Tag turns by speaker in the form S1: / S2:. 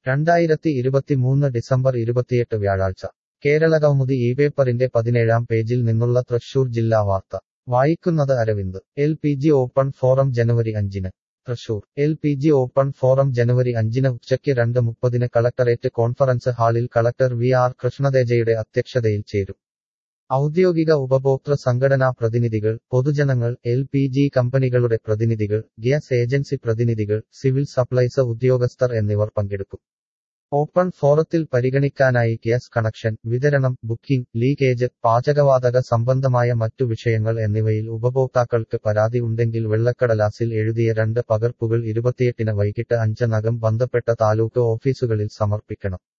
S1: രണ്ടായിരത്തി ഇരുപത്തിമൂന്ന് ഡിസംബർ ഇരുപത്തിയെട്ട് വ്യാഴാഴ്ച കേരളകൗമുദി ഈ പേപ്പറിന്റെ പതിനേഴാം പേജിൽ നിന്നുള്ള തൃശൂർ ജില്ലാ വാർത്ത വായിക്കുന്നത് Aravind L P G open forum ജനുവരി അഞ്ചിന് Thrissur L P G open forum ജനുവരി അഞ്ചിന് ഉച്ചയ്ക്ക് രണ്ട് മുപ്പതിന് കളക്ടറേറ്റ് കോൺഫറൻസ് ഹാളിൽ കളക്ടർ വി ആർ കൃഷ്ണതേജയുടെ അധ്യക്ഷതയിൽ ചേരും ഔദ്യോഗിക ഉപഭോക്തൃ സംഘടനാ പ്രതിനിധികൾ പൊതുജനങ്ങൾ എൽ പി ജി കമ്പനികളുടെ പ്രതിനിധികൾ ഗ്യാസ് ഏജൻസി പ്രതിനിധികൾ സിവിൽ സപ്ലൈസ് ഉദ്യോഗസ്ഥർ എന്നിവർ പങ്കെടുക്കും ഓപ്പൺ ഫോറത്തിൽ പരിഗണിക്കാനായി ഗ്യാസ് കണക്ഷൻ വിതരണം ബുക്കിംഗ് ലീക്കേജ് പാചകവാതക സംബന്ധമായ മറ്റു വിഷയങ്ങൾ എന്നിവയിൽ ഉപഭോക്താക്കൾക്ക് പരാതി ഉണ്ടെങ്കിൽ വെള്ളക്കടലാസിൽ എഴുതിയ രണ്ട് പകർപ്പുകൾ ഇരുപത്തിയെട്ടിന് വൈകിട്ട് അഞ്ചിനകം ബന്ധപ്പെട്ട താലൂക്ക് ഓഫീസുകളിൽ സമർപ്പിക്കണം